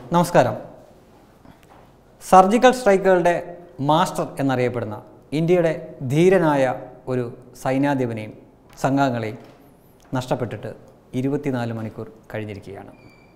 നമസ്കാരം surgical സ്ട്രൈക്കുകളുടെ master എന്നറിയപ്പെടുന്ന ഇന്ത്യയുടെ ധീരനായ ഒരു സൈന്യാധിപനെയും സംഘാംഗങ്ങളെയും നഷ്ടപ്പെട്ടിട്ട് ഇരുപത്തിനാല് മണിക്കൂർ കഴിഞ്ഞിരിക്കുകയാണ്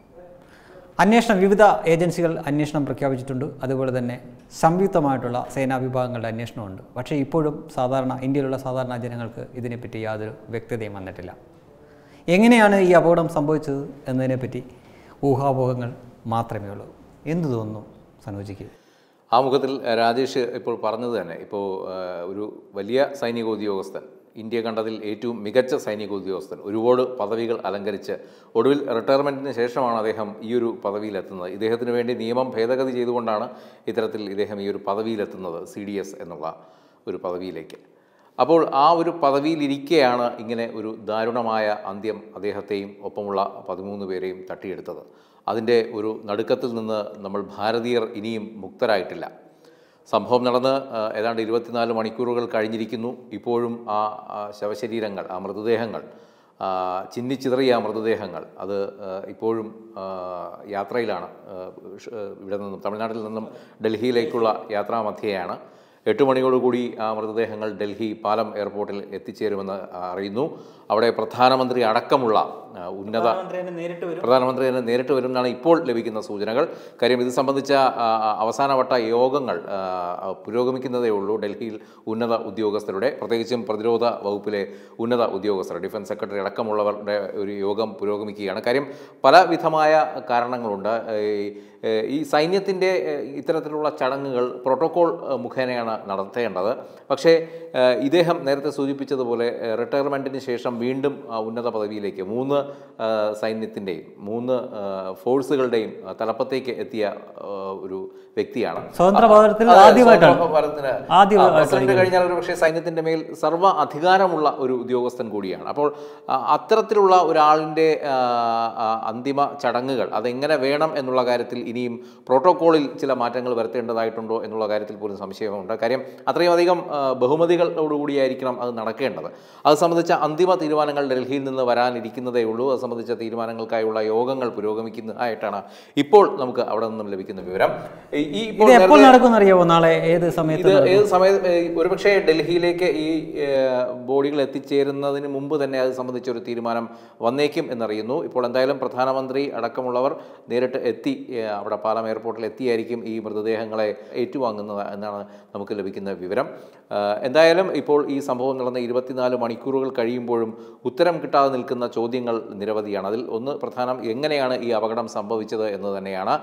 അന്വേഷണം വിവിധ ഏജൻസികൾ അന്വേഷണം പ്രഖ്യാപിച്ചിട്ടുണ്ട് അതുപോലെ തന്നെ സംയുക്തമായിട്ടുള്ള സേനാ വിഭാഗങ്ങളുടെ അന്വേഷണമുണ്ട് പക്ഷേ ഇപ്പോഴും സാധാരണ ഇന്ത്യയിലുള്ള സാധാരണ ജനങ്ങൾക്ക് ഇതിനെപ്പറ്റി യാതൊരു വ്യക്തതയും വന്നിട്ടില്ല എങ്ങനെയാണ് ഈ അപകടം സംഭവിച്ചത് എന്നതിനെപ്പറ്റി ഊഹാപോഹങ്ങൾ മാത്രമേ ഉള്ളൂ എന്തു തോന്നുന്നു സനോജിക്ക് ആ മുഖത്തിൽ രാജേഷ് ഇപ്പോൾ പറഞ്ഞത് തന്നെ ഇപ്പോൾ ആ, ഒരു വലിയ സൈനിക ഉദ്യോഗസ്ഥൻ ഇന്ത്യ കണ്ടതിൽ ഏറ്റവും മികച്ച സൈനിക ഉദ്യോഗസ്ഥൻ ഒരുപാട് പദവികൾ അലങ്കരിച്ച് ഒടുവിൽ റിട്ടയർമെൻറ്റിന് ശേഷമാണ് അദ്ദേഹം ഈ ഒരു പദവിയിലെത്തുന്നത് ഇദ്ദേഹത്തിന് വേണ്ടി നിയമം ഭേദഗതി ചെയ്തുകൊണ്ടാണ് ഇത്തരത്തിൽ ഇദ്ദേഹം ഈ ഒരു പദവിയിലെത്തുന്നത് സി ഡി എസ് എന്നുള്ള ഒരു പദവിയിലേക്ക് അപ്പോൾ ആ ഒരു പദവിയിലിരിക്കെയാണ് ഇങ്ങനെ ഒരു ദാരുണമായ അന്ത്യം അദ്ദേഹത്തെയും ഒപ്പമുള്ള പതിമൂന്ന് പേരെയും തട്ടിയെടുത്തത് അതിൻ്റെ ഒരു നടുക്കത്തിൽ നിന്ന് നമ്മൾ ഭാരതീയർ ഇനിയും മുക്തരായിട്ടില്ല സംഭവം നടന്ന് ആ, ഏതാണ്ട് ഇരുപത്തിനാല് മണിക്കൂറുകൾ കഴിഞ്ഞിരിക്കുന്നു ഇപ്പോഴും ആ ആ ശവശരീരങ്ങൾ ആ മൃതദേഹങ്ങൾ ആ, ചിന്നിച്ചിതറിയ ആ മൃതദേഹങ്ങൾ അത് ആ, ഇപ്പോഴും ആ, യാത്രയിലാണ് ആ, ഷ്- ഇവിടെ നിന്നും തമിഴ്നാട്ടിൽ നിന്നും ഡൽഹിയിലേക്കുള്ള യാത്രാമധ്യയാണ് എട്ട് മണിയോടുകൂടി ആ മൃതദേഹങ്ങൾ ഡൽഹി പാലം എയർപോർട്ടിൽ എത്തിച്ചേരുമെന്ന് അറിയുന്നു അവിടെ പ്രധാനമന്ത്രി അടക്കമുള്ള ആ, ഉന്നത നേരിട്ട് പ്രധാനമന്ത്രി തന്നെ നേരിട്ട് വരുമെന്നാണ് ഇപ്പോൾ ലഭിക്കുന്ന സൂചനകൾ കാര്യം ഇത് സംബന്ധിച്ച ആ, ആ, അവസാനവട്ട യോഗങ്ങൾ ആ, ആ, പുരോഗമിക്കുന്നതേ ഉള്ളൂ ഡൽഹിയിൽ ഉന്നത ഉദ്യോഗസ്ഥരുടെ പ്രത്യേകിച്ചും പ്രതിരോധ വകുപ്പിലെ ഉന്നത ഉദ്യോഗസ്ഥർ ഡിഫൻസ് സെക്രട്ടറി അടക്കമുള്ളവരുടെ ഒരു യോഗം പുരോഗമിക്കുകയാണ് കാര്യം പലവിധമായ കാരണങ്ങളുണ്ട് ഈ, ഏഹ്, ഈ സൈന്യത്തിൻ്റെ ഏഹ്, ഇത്തരത്തിലുള്ള ചടങ്ങുകൾ പ്രോട്ടോകോൾ ഏഹ്, മുഖേനയാണ് നടത്തേണ്ടത് പക്ഷേ ഏഹ്, ഇദ്ദേഹം നേരത്തെ സൂചിപ്പിച്ചതുപോലെ ഏഹ്, റിട്ടയർമെൻറ്റിന് ശേഷം വീണ്ടും ആ, ഉന്നത പദവിയിലേക്ക് മൂന്ന് ആ, സൈന്യത്തിൻ്റെയും മൂന്ന് ആ, ഫോഴ്സുകളുടെയും ആ, തലപ്പത്തേക്ക് എത്തിയ ആ, ഒരു വ്യക്തിയാണ് സ്വതന്ത്ര ഭാരതത്തിൽ അതെ, ആദ്യമായിട്ടാണ്. സ്വതന്ത്ര ഭാരതത്തിന് ആദ്യമായിട്ടാണ് ആ, പ്രസിഡന്റ് കഴിഞ്ഞാൽ ഒരു പക്ഷേ സൈന്യത്തിന്റെ മേൽ സർവ്വ അധികാരമുള്ള ഒരു ഉദ്യോഗസ്ഥൻ കൂടിയാണ് അപ്പോൾ ആ, അത്തരത്തിലുള്ള ഒരാളിൻ്റെ ആ, ആ, അന്തിമ ചടങ്ങുകൾ അതെങ്ങനെ വേണം എന്നുള്ള കാര്യത്തിൽ ഇനിയും പ്രോട്ടോക്കോളിൽ ചില മാറ്റങ്ങൾ വരുത്തേണ്ടതായിട്ടുണ്ടോ എന്നുള്ള കാര്യത്തിൽ പോലും സംശയമുണ്ട് കാര്യം അത്രയും അധികം ആ, ബഹുമതികളോടുകൂടിയായിരിക്കണം അത് നടക്കേണ്ടത് അത് സംബന്ധിച്ച അന്തിമ തീരുമാനങ്ങൾ ഡൽഹിയിൽ നിന്ന് വരാനിരിക്കുന്നതേ ഉള്ളൂ അത് സംബന്ധിച്ച തീരുമാനങ്ങൾക്കായുള്ള യോഗങ്ങൾ പുരോഗമിക്കുന്നതായിട്ടാണ് ഇപ്പോൾ നമുക്ക് അവിടെ നിന്നും ലഭിക്കുന്ന വിവരം ഈ- ഈ ഇപ്പോൾ ഇത് എപ്പോൾ നേരത്തെ- നടക്കുമെന്ന് അറിയാമോ നാളെ ഏത് സമയത്ത് ഇത് ഏത് സമയത്ത് ഏഹ്, ഒരുപക്ഷെ ഡൽഹിയിലേക്ക് ഈ ഏഹ്, ബോഡികൾ എത്തിച്ചേരുന്നതിന് മുമ്പ് തന്നെ അത് സംബന്ധിച്ച ഒരു തീരുമാനം വന്നേക്കും എന്നറിയുന്നു ഇപ്പോൾ എന്തായാലും പ്രധാനമന്ത്രി അടക്കമുള്ളവർ നേരിട്ട് എത്തി ഏഹ്, അവിടെ പാലാം എയർപോർട്ടിൽ എത്തിയായിരിക്കും ഈ മൃതദേഹങ്ങളെ ഏറ്റുവാങ്ങുന്നത് എന്നാണ് നമുക്ക് ലഭിക്കുന്ന വിവരം ഏഹ്, എന്തായാലും ഇപ്പോൾ ഈ സംഭവം നടന്ന ഇരുപത്തിനാല് മണിക്കൂറുകൾ കഴിയുമ്പോഴും ഉത്തരം കിട്ടാതെ നിൽക്കുന്ന ചോദ്യങ്ങൾ നിരവധിയാണ് അതിൽ ഒന്ന് പ്രധാനം എങ്ങനെയാണ് ഈ അപകടം സംഭവിച്ചത് എന്ന് തന്നെയാണ്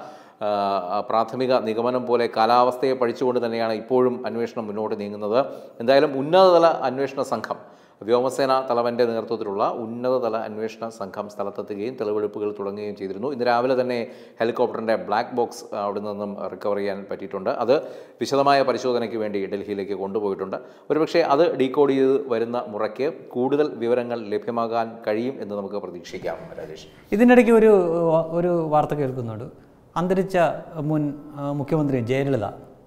ആ, പ്രാഥമിക നിഗമനം പോലെ കാലാവസ്ഥയെ പഠിച്ചുകൊണ്ട് തന്നെയാണ് ഇപ്പോഴും അന്വേഷണം മുന്നോട്ട് നീങ്ങുന്നത് എന്തായാലും ഉന്നതതല അന്വേഷണ സംഘം വ്യോമസേന തലവൻ്റെ നേതൃത്വത്തിലുള്ള ഉന്നതതല അന്വേഷണ സംഘം സ്ഥലത്തെത്തുകയും തെളിവെടുപ്പുകൾ തുടങ്ങുകയും ചെയ്തിരുന്നു ഇന്ന് രാവിലെ തന്നെ ഹെലികോപ്റ്ററിൻ്റെ ബ്ലാക്ക് ബോക്സ് അവിടെ നിന്നും റിക്കവർ ചെയ്യാൻ പറ്റിയിട്ടുണ്ട് അത് വിശദമായ പരിശോധനയ്ക്ക് വേണ്ടി ഡൽഹിയിലേക്ക് കൊണ്ടുപോയിട്ടുണ്ട് ഒരുപക്ഷെ അത് ഡീകോഡ് ചെയ്ത് വരുന്ന മുറയ്ക്ക് കൂടുതൽ വിവരങ്ങൾ ലഭ്യമാകാൻ കഴിയും എന്ന് നമുക്ക് പ്രതീക്ഷിക്കാം രാജേഷ് ഇതിനിടയ്ക്ക് ഒരു ഒരു വാർത്ത കേൾക്കുന്നുണ്ട് അന്തരിച്ച മുൻ ആ, മുഖ്യമന്ത്രി ജയലളിത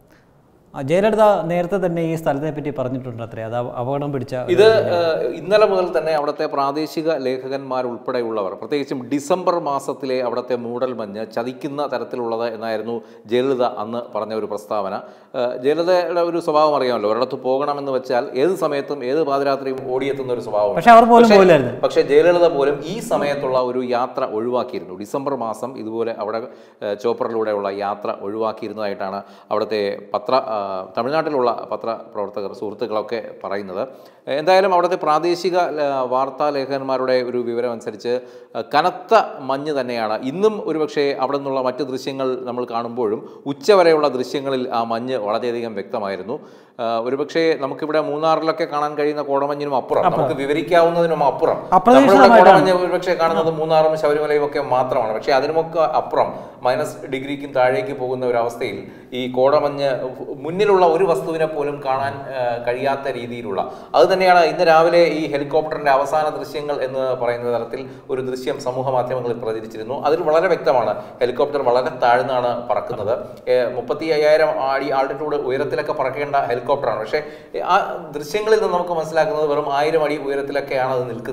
ആ, ജയലളിത നേരത്തെ തന്നെ ഈ സ്ഥലത്തെ പറ്റി പറഞ്ഞിട്ടുണ്ട് അത്രേ അത് അപ- അപകടം പിടിച്ച ഒരു- ഇത് ഏഹ്, ഇന്നലെ മുതൽ തന്നെ അവിടുത്തെ പ്രാദേശിക ലേഖകന്മാരുൾപ്പെടെയുള്ളവർ പ്രത്യേകിച്ചും ഡിസംബർ മാസത്തിലെ അവിടുത്തെ മൂടൽ മഞ്ഞ് ചതിക്കുന്ന തരത്തിലുള്ളത് എന്നായിരുന്നു ജയലളിത അന്ന് പറഞ്ഞ ഒരു പ്രസ്താവന ഏഹ്, ജയലളിതയുടെ ഒരു സ്വഭാവം അറിയാമല്ലോ ഒരിടത്ത് പോകണമെന്ന് വെച്ചാൽ ഏത് സമയത്തും ഏത് പാതിരാത്രിയും ഓടിയെത്തുന്ന ഒരു സ്വഭാവം പക്ഷെ അവർ പോലും പോയില്ലായിരുന്നു പക്ഷേ ജയലളിത പോലും ഈ സമയത്തുള്ള ഒരു യാത്ര ഒഴിവാക്കിയിരുന്നു ഡിസംബർ മാസം ഇതുപോലെ അവിടെ ഏഹ്, ചോപ്പറിലൂടെയുള്ള യാത്ര ഒഴിവാക്കിയിരുന്നതായിട്ടാണ് അവിടുത്തെ പത്ര ആ, തമിഴ്നാട്ടിലുള്ള പത്ര പ്രവർത്തകർ സുഹൃത്തുക്കളൊക്കെ പറയുന്നത് എന്തായാലും അവിടുത്തെ പ്രാദേശിക ആ, വാർത്താ ലേഖകന്മാരുടെ ഒരു വിവരം അനുസരിച്ച് ആ, കനത്ത മഞ്ഞ് തന്നെയാണ് ഇന്നും ഒരുപക്ഷെ അവിടെ നിന്നുള്ള മറ്റ് ദൃശ്യങ്ങൾ നമ്മൾ കാണുമ്പോഴും ഉച്ചവരെയുള്ള ദൃശ്യങ്ങളിൽ ആ മഞ്ഞ് വളരെയധികം വ്യക്തമായിരുന്നു ആ, ഒരുപക്ഷെ നമുക്കിവിടെ മൂന്നാറിലൊക്കെ കാണാൻ കഴിയുന്ന കോടമഞ്ഞിനും അപ്പുറം നമുക്ക് വിവരിക്കാവുന്നതിനും അപ്പുറം നമ്മളിവിടെ കോടമഞ്ഞ് ഒരുപക്ഷെ കാണുന്നത് മൂന്നാറും ശബരിമലയും ഒക്കെ മാത്രമാണ് പക്ഷേ അതിനുമൊക്കെ അപ്പുറം മൈനസ് ഡിഗ്രിക്കും താഴേക്ക് പോകുന്ന ഒരു അവസ്ഥയിൽ ഈ കോടമഞ്ഞ് മുന്നിലുള്ള ഒരു വസ്തുവിനെ പോലും കാണാൻ ആ, കഴിയാത്ത രീതിയിലുള്ള അത് തന്നെയാണ് ഇന്ന് രാവിലെ ഈ ഹെലികോപ്റ്ററിന്റെ അവസാന ദൃശ്യങ്ങൾ എന്ന് പറയുന്ന തരത്തിൽ ഒരു ദൃശ്യം സമൂഹ മാധ്യമങ്ങളിൽ പ്രചരിച്ചിരുന്നു അതിൽ വളരെ വ്യക്തമാണ് ഹെലികോപ്റ്റർ വളരെ താഴ്ന്നാണ് പറക്കുന്നത് മുപ്പത്തി അയ്യായിരം അടി ആൾട്ടിറ്റ്യൂഡ് ഉയരത്തിലൊക്കെ പറക്കേണ്ട ഹെലികോപ്റ്ററാണ് പക്ഷേ ആ ദൃശ്യങ്ങളിൽ നിന്ന് നമുക്ക് മനസ്സിലാക്കുന്നത് വെറും ആയിരം അടി ഉയരത്തിലൊക്കെയാണ് അത് നിൽക്കുന്നത്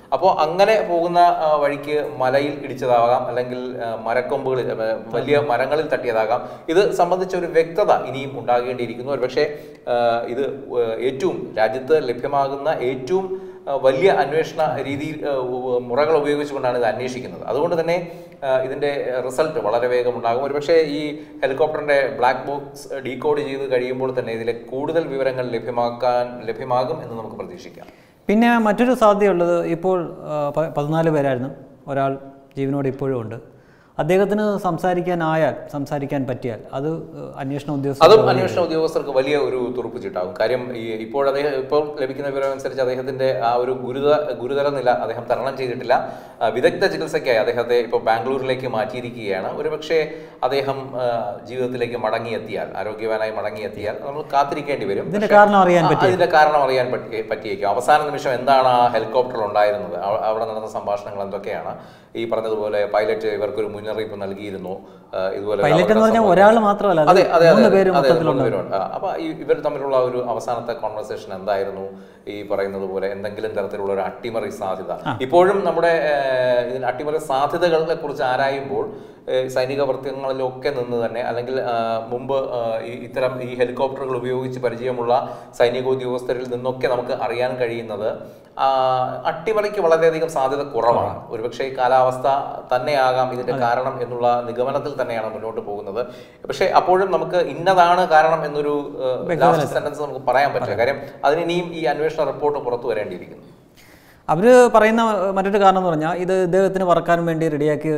അപ്പോൾ അങ്ങനെ പോകുന്ന ആ, വഴിക്ക് മലയിൽ ഇടിച്ചതാകാം അല്ലെങ്കിൽ ആ, മരക്കൊമ്പുകളിൽ ആ, വലിയ മരങ്ങളിൽ തട്ടിയതാകാം ഇത് സംബന്ധിച്ച ഒരു വ്യക്തത ഇനിയും ഉണ്ടാകേണ്ടിയിരിക്കുന്നു ഒരുപക്ഷെ ആ, ഇത് ഏഹ്, ഏറ്റവും രാജ്യത്ത് ലഭ്യമാകുന്ന ഏറ്റവും ആ, വലിയ അന്വേഷണ രീതിയിൽ ആ, ഉ- മുറകൾ ഉപയോഗിച്ചുകൊണ്ടാണ് ഇത് അന്വേഷിക്കുന്നത് അതുകൊണ്ട് തന്നെ ആ, ഇതിന്റെ റിസൾട്ട് വളരെ വേഗം ഉണ്ടാകും ഒരുപക്ഷെ ഈ ഹെലികോപ്റ്ററിന്റെ ബ്ലാക്ക് ബോക്സ് ഡീകോഡ് ചെയ്ത് കഴിയുമ്പോൾ തന്നെ ഇതിലെ കൂടുതൽ വിവരങ്ങൾ ലഭ്യമാക്കാൻ ലഭ്യമാകും എന്ന് നമുക്ക് പ്രതീക്ഷിക്കാം പിന്നെ മറ്റൊരു സാധ്യതയുള്ളത് ഇപ്പോൾ ആ, പ- പതിനാല് പേരായിരുന്നു ഒരാൾ ജീവനോട് ഇപ്പോഴും ഉണ്ട് അദ്ദേഹത്തിന് സംസാരിക്കാനായാൽ സംസാരിക്കാൻ പറ്റിയാൽ അത് ആ, അന്വേഷണ ഉദ്യോഗസ്ഥർ അതും അന്വേഷണ ഉദ്യോഗസ്ഥർക്ക് വലിയ ഒരു തുറുപ്പ് ചീട്ടാകും കാര്യം ഈ ഇപ്പോൾ അദ്ദേഹം ഇപ്പോൾ ലഭിക്കുന്ന വിവരം അനുസരിച്ച് അദ്ദേഹത്തിന്റെ ആ ഒരു ഗുരുത ഗുരുതര നില അദ്ദേഹം തരണം ചെയ്തിട്ടില്ല ആ, വിദഗ്ധ ചികിത്സയ്ക്കായി അദ്ദേഹത്തെ ഇപ്പോൾ ബാംഗ്ലൂരിലേക്ക് മാറ്റിയിരിക്കുകയാണ് ഒരുപക്ഷെ അദ്ദേഹം ആ, ജീവിതത്തിലേക്ക് മടങ്ങിയെത്തിയാൽ ആരോഗ്യവാനായി മടങ്ങിയെത്തിയാൽ നമ്മൾ കാത്തിരിക്കേണ്ടി വരും ഇതിന്റെ പക്ഷേ, കാരണം അറിയാൻ ആ, പറ്റി അതിന്റെ കാരണം അറിയാൻ പറ്റി പറ്റിയേക്കും അവസാന നിമിഷം എന്താണ് ആ ഹെലികോപ്റ്ററിൽ ഉണ്ടായിരുന്നത് അവ- അവിടെ നടന്ന സംഭാഷണങ്ങൾ എന്തൊക്കെയാണ് ഈ പറഞ്ഞതുപോലെ പൈലറ്റ് ഇവർക്കൊരു മുന്നറിയിപ്പ് നൽകിയിരുന്നു ആ, ഇതുപോലെ ഒരു പൈലറ്റ് എന്ന് അപകടം പറഞ്ഞാൽ സംഭവിച്ചു. ഒരാൾ മാത്രമല്ല അത് അതെ അതെ അതെ മൂന്ന് പേര് അതെ, അതെ, മൊത്തത്തിലുണ്ട് മൂന്ന് പേരുണ്ട്. ആ, അപ്പൊ ഈ ഇവർ തമ്മിലുള്ള ഒരു അവസാനത്തെ കോൺവെർസേഷൻ എന്തായിരുന്നു ഈ പറയുന്നത് പോലെ എന്തെങ്കിലും തരത്തിലുള്ള ഒരു അട്ടിമറി സാധ്യത ഇപ്പോഴും നമ്മുടെ ഏഹ്, ഇതിന് അട്ടിമറി സാധ്യതകളെ കുറിച്ച് ആരായുമ്പോൾ ഏഹ്, സൈനിക വൃത്തങ്ങളിലൊക്കെ നിന്ന് തന്നെ അല്ലെങ്കിൽ ആ, മുമ്പ് ആ, ഈ ഇത്തരം ഈ ഹെലികോപ്റ്ററുകൾ ഉപയോഗിച്ച് പരിചയമുള്ള സൈനിക ഉദ്യോഗസ്ഥരിൽ നിന്നൊക്കെ നമുക്ക് അറിയാൻ കഴിയുന്നത് ആ, അട്ടിമറിക്ക് വളരെയധികം സാധ്യത കുറവാണ് ഒരുപക്ഷെ ഈ കാലാവസ്ഥ തന്നെയാകാം ഇതിന്റെ കാരണം എന്നുള്ള നിഗമനത്തിൽ തന്നെയാണ് മുന്നോട്ട് പോകുന്നത് പക്ഷേ അപ്പോഴും നമുക്ക് ഇന്നതാണ് കാരണം എന്നൊരു ലാസ്റ്റ് സെന്റൻസ് നമുക്ക് പറയാൻ പറ്റില്ല കാര്യം അതിന് ഇനിയും ഈ അന്വേഷണ റിപ്പോർട്ട് പുറത്തു വരേണ്ടിയിരിക്കുന്നു അവർ പറയുന്ന മറ്റൊരു കാരണം എന്ന് പറഞ്ഞാൽ ഇത് ഇദ്ദേഹത്തിന് വറക്കാൻ വേണ്ടി റെഡിയാക്കി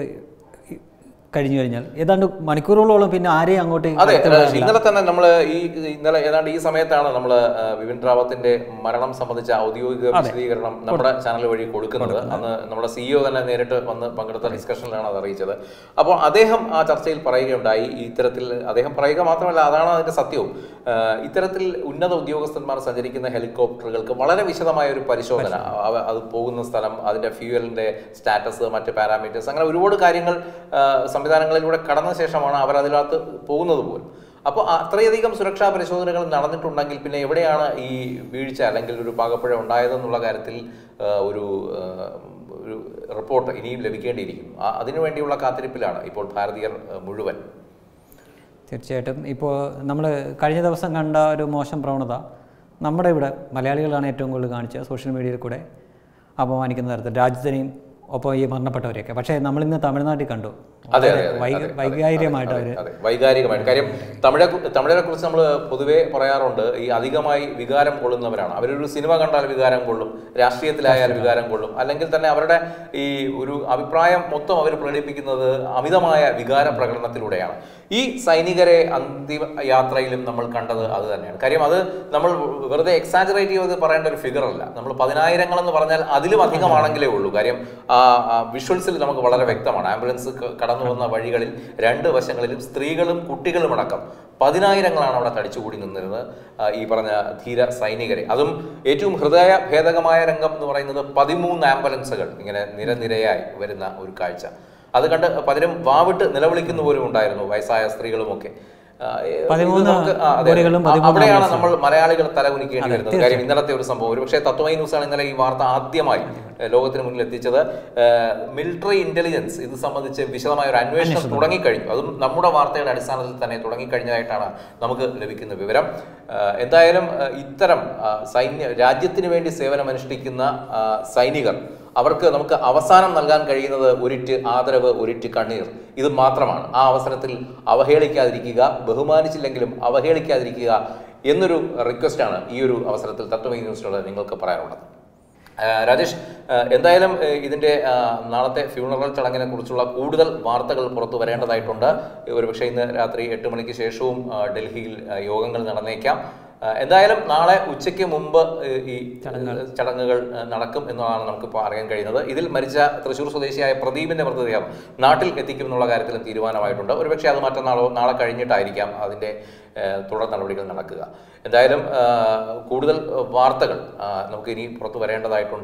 കഴിഞ്ഞു കഴിഞ്ഞാൽ ഏതാണ്ട് മണിക്കൂറുകളോളം പിന്നെ ആരെയും അങ്ങോട്ട് അതെ കടത്തി വിടാനില്ല. ഇന്നലെ തന്നെ നമ്മൾ ഈ ഇന്നലെ ഏതാണ്ട് ഈ സമയത്താണ് നമ്മൾ വിപിൻ റാവത്തിന്റെ മരണം സംബന്ധിച്ച ഔദ്യോഗിക വിശദീകരണം നമ്മുടെ ചാനൽ വഴി കൊടുക്കുന്നത് അന്ന് നമ്മുടെ സിഇഒ തന്നെ നേരിട്ട് വന്ന് പങ്കെടുത്ത ഡിസ്കഷനിലാണ് അത് അറിയിച്ചത് അപ്പോൾ അദ്ദേഹം ആ ചർച്ചയിൽ പറയുകയുണ്ടായി ഈ ഇത്തരത്തിൽ അദ്ദേഹം പറയുക മാത്രമല്ല അതാണ് അതിന്റെ സത്യവും ആ, ഇത്തരത്തിൽ ഉന്നത ഉദ്യോഗസ്ഥന്മാർ സഞ്ചരിക്കുന്ന ഹെലികോപ്റ്ററുകൾക്ക് വളരെ വിശദമായ ഒരു പരിശോധന അവ- അത് പോകുന്ന സ്ഥലം അതിന്റെ ഫ്യൂവലിന്റെ സ്റ്റാറ്റസ് മറ്റ് പാരാമീറ്റേഴ്സ് അങ്ങനെ ഒരുപാട് കാര്യങ്ങൾ ആ, സംവിധാനങ്ങളിലൂടെ കടന്ന ശേഷമാണ് അവർ അതിനകത്ത് പോകുന്നത് പോലും അപ്പോൾ അത്രയധികം സുരക്ഷാ പരിശോധനകൾ നടന്നിട്ടുണ്ടെങ്കിൽ പിന്നെ എവിടെയാണ് ഈ വീഴ്ച അല്ലെങ്കിൽ ഒരു പാകപ്പിഴ ഉണ്ടായതെന്നുള്ള കാര്യത്തിൽ ആ, ഒരു ആ, ഒരു റിപ്പോർട്ട് ഇനിയും ലഭിക്കേണ്ടിയിരിക്കുന്നു ആ- അതിനുവേണ്ടിയുള്ള കാത്തിരിപ്പിലാണ് ഇപ്പോൾ ഭാരതീയർ ആ, മുഴുവൻ തീർച്ചയായിട്ടും ഇപ്പോൾ നമ്മൾ കഴിഞ്ഞ ദിവസം കണ്ട ഒരു മോശം പ്രവണത നമ്മുടെ ഇവിടെ മലയാളികളാണ് ഏറ്റവും കൂടുതൽ കാണിച്ചത് സോഷ്യൽ മീഡിയയിൽ കൂടെ അപമാനിക്കുന്ന തരത്തിൽ രാജ്യത്തിനെയും ഒപ്പം ഈ മരണപ്പെട്ടവരെയൊക്കെ പക്ഷേ നമ്മളിന്ന് തമിഴ്നാട്ടിൽ കണ്ടു അതെ, അതെ, അതെ, വൈ- അതെ, അതെ, വൈകാരികമായിട്ട് അതെ, അവർ അതെ, വൈകാരികമായിട്ട് കാര്യം തമിഴെ തമിഴരെ കുറിച്ച് നമ്മൾ പൊതുവെ പറയാറുണ്ട് ഈ അധികമായി വികാരം കൊള്ളുന്നവരാണ് അവരൊരു സിനിമ കണ്ടാൽ വികാരം കൊള്ളും രാഷ്ട്രീയത്തിലായാൽ വികാരം കൊള്ളും അല്ലെങ്കിൽ തന്നെ അവരുടെ ഈ ഒരു അഭിപ്രായം മൊത്തം അവർ പ്രകടിപ്പിക്കുന്നത് അമിതമായ വികാര പ്രകടനത്തിലൂടെയാണ് ഈ സൈനികരെ അന്തിമ യാത്രയിലും നമ്മൾ കണ്ടത് അത് തന്നെയാണ് കാര്യം അത് നമ്മൾ വെറുതെ എക്സാജറേറ്റ് ചെയ്ത് പറയേണ്ട ഒരു ഫിഗർ അല്ല നമ്മൾ പതിനായിരങ്ങൾ എന്ന് പറഞ്ഞാൽ അതിലും അധികമാണെങ്കിലേ ഉള്ളൂ കാര്യം വിഷ്വൽസിൽ നമുക്ക് വളരെ വ്യക്തമാണ് ആംബുലൻസ് ക- കടന്നു വന്ന വഴികളിൽ രണ്ട് വശങ്ങളിലും സ്ത്രീകളും കുട്ടികളും അടക്കം പതിനായിരങ്ങളാണ് അവിടെ തടിച്ചുകൂടി നിന്നിരുന്നത് ആ, ഈ പറഞ്ഞ ധീര സൈനികരെ അതും ഏറ്റവും ഹൃദയ ഭേദകമായ രംഗം എന്ന് പറയുന്നത് പതിമൂന്ന് ആംബുലൻസുകൾ ഇങ്ങനെ നിരനിരയായി വരുന്ന ഒരു കാഴ്ച അത് കണ്ട് പലരും വാവിട്ട് നിലവിളിക്കുന്ന പോലും ഉണ്ടായിരുന്നു വയസ്സായ സ്ത്രീകളുമൊക്കെ ആ, ഇത് പതിമൂന്ന് നമുക്ക് ആ, അതെ, ബോഡികളും ആ, പതിമൂന്ന് അവിടെയാണ് നമ്മൾ മലയാളികൾ തലകുനിക്കേണ്ടി വരുന്നത് കാര്യം ഇന്നലത്തെ ഒരു സംഭവം ഒരു പക്ഷേ തത്വമൈ ന്യൂസാണ് ഇന്നലെ ഈ വാർത്ത ആദ്യമായി ഏഹ്, ലോകത്തിന് മുന്നിൽ എത്തിച്ചത് മിലിറ്ററി ഇന്റലിജൻസ് ഇത് സംബന്ധിച്ച് വിശദമായ ഒരു അന്വേഷണം തുടങ്ങിക്കഴിഞ്ഞു അതും നമ്മുടെ വാർത്തയുടെ അടിസ്ഥാനത്തിൽ തന്നെ തുടങ്ങിക്കഴിഞ്ഞതായിട്ടാണ് നമുക്ക് ലഭിക്കുന്ന വിവരം ഏഹ്, എന്തായാലും ഏഹ്, ഇത്തരം ആ, സൈന്യ രാജ്യത്തിന് വേണ്ടി സേവനമനുഷ്ഠിക്കുന്ന ആ, സൈനികർ അവർക്ക് നമുക്ക് അവസാനം നൽകാൻ കഴിയുന്നത് ഒരിറ്റ് ആദരവ് ഒരിറ്റ് കണ്ണീർ ഇത് മാത്രമാണ് ആ അവസരത്തിൽ അവഹേളിക്കാതിരിക്കുക ബഹുമാനിച്ചില്ലെങ്കിലും അവഹേളിക്കാതിരിക്കുക എന്നൊരു റിക്വസ്റ്റാണ് ഈ ഒരു അവസരത്തിൽ തത്വമേ ന്യൂസിനോട് നിങ്ങൾക്ക് പറയാനുള്ളത് ആ, രാജേഷ് ആ, എന്തായാലും ഏ, ഇതിന്റെ ആ, നാളത്തെ ഫ്യൂണറൽ ചടങ്ങിനെ കുറിച്ചുള്ള കൂടുതൽ വാർത്തകൾ പുറത്തു വരേണ്ടതായിട്ടുണ്ട് ഒരുപക്ഷെ ഇന്ന് രാത്രി എട്ട് മണിക്ക് ശേഷവും ആ, ഡൽഹിയിൽ ആ, യോഗങ്ങൾ നടന്നേക്കാം ആ, എന്തായാലും നാളെ ഉച്ചയ്ക്ക് മുമ്പ് ഏ, ഈ ചടങ്ങുകൾ ആ, നടക്കും എന്നതാണ് നമുക്കിപ്പോൾ അറിയാൻ കഴിയുന്നത് ഇതിൽ മരിച്ച തൃശ്ശൂർ സ്വദേശിയായ പ്രദീപിന്റെ മൃതദേഹം നാട്ടിൽ എത്തിക്കുമെന്നുള്ള കാര്യത്തിലും തീരുമാനമായിട്ടുണ്ട് ഒരുപക്ഷെ അത് മറ്റന്നാളോ നാളെ കഴിഞ്ഞിട്ടായിരിക്കാം അതിന്റെ ഏ, തുടർ നടപടികൾ നടക്കുക എന്തായാലും ആ, കൂടുതൽ വാർത്തകൾ ആ, നമുക്ക് ഇനി പുറത്തു വരേണ്ടതായിട്ടുണ്ട്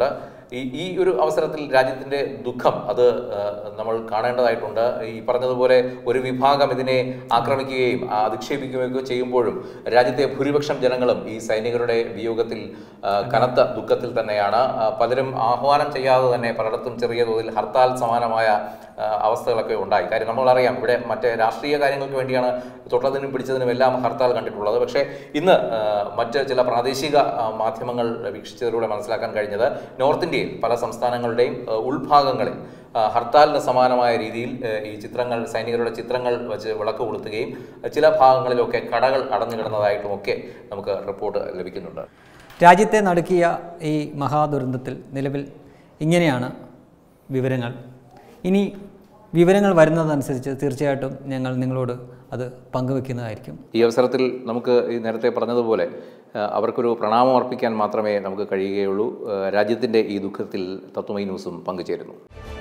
ഈ ഈ ഒരു അവസരത്തിൽ രാജ്യത്തിൻ്റെ ദുഃഖം അത് ആ, നമ്മൾ കാണേണ്ടതായിട്ടുണ്ട് ഈ പറഞ്ഞതുപോലെ ഒരു വിഭാഗം ഇതിനെ ആക്രമിക്കുകയും ആ, അധിക്ഷേപിക്കുകയും ഒക്കെ ചെയ്യുമ്പോഴും രാജ്യത്തെ ഭൂരിപക്ഷം ജനങ്ങളും ഈ സൈനികരുടെ വിയോഗത്തിൽ ആ, കനത്ത ദുഃഖത്തിൽ തന്നെയാണ് ആ, പലരും ആഹ്വാനം ചെയ്യാതെ തന്നെ പലയിടത്തും ചെറിയ തോതിൽ ഹർത്താൽ സമാനമായ ആ, അവസ്ഥകളൊക്കെ ഉണ്ടായി കാര്യം നമ്മളറിയാം ഇവിടെ മറ്റേ രാഷ്ട്രീയ കാര്യങ്ങൾക്ക് വേണ്ടിയാണ് തൊട്ടതിനും പിടിച്ചതിനും എല്ലാം ഹർത്താൽ കണ്ടിട്ടുള്ളത് പക്ഷേ ഇന്ന് ആ, മറ്റ് ചില പ്രാദേശിക ആ, മാധ്യമങ്ങൾ വീക്ഷിച്ചതിലൂടെ മനസ്സിലാക്കാൻ കഴിഞ്ഞത് നോർത്ത് ഇന്ത്യയിൽ പല സംസ്ഥാനങ്ങളുടെയും ആ, ഉൾഭാഗങ്ങളിൽ ആ, ഹർത്താലിന് സമാനമായ രീതിയിൽ ആ, ഈ ചിത്രങ്ങൾ സൈനികരുടെ ചിത്രങ്ങൾ വെച്ച് വിളക്ക് കൊളുത്തുകയും ചില ഭാഗങ്ങളിലൊക്കെ കടകൾ അടഞ്ഞു കിടന്നതായിട്ടുമൊക്കെ നമുക്ക് റിപ്പോർട്ട് ലഭിക്കുന്നുണ്ട് രാജ്യത്തെ നടുക്കിയ ഈ മഹാദുരന്തത്തിൽ നിലവിൽ ഇങ്ങനെയാണ് വിവരങ്ങൾ ഇനി വിവരങ്ങൾ വരുന്നതനുസരിച്ച് തീർച്ചയായിട്ടും ഞങ്ങൾ നിങ്ങളോട് അത് പങ്കുവെക്കുന്നതായിരിക്കും ഈ അവസരത്തിൽ നമുക്ക് ഈ നേരത്തെ പറഞ്ഞതുപോലെ ആ, അവർക്കൊരു പ്രണാമം അർപ്പിക്കാൻ മാത്രമേ നമുക്ക് കഴിയുകയുള്ളൂ ആ, രാജ്യത്തിൻ്റെ ഈ ദുഃഖത്തിൽ തത്വമൈ ന്യൂസും പങ്കുചേരുന്നു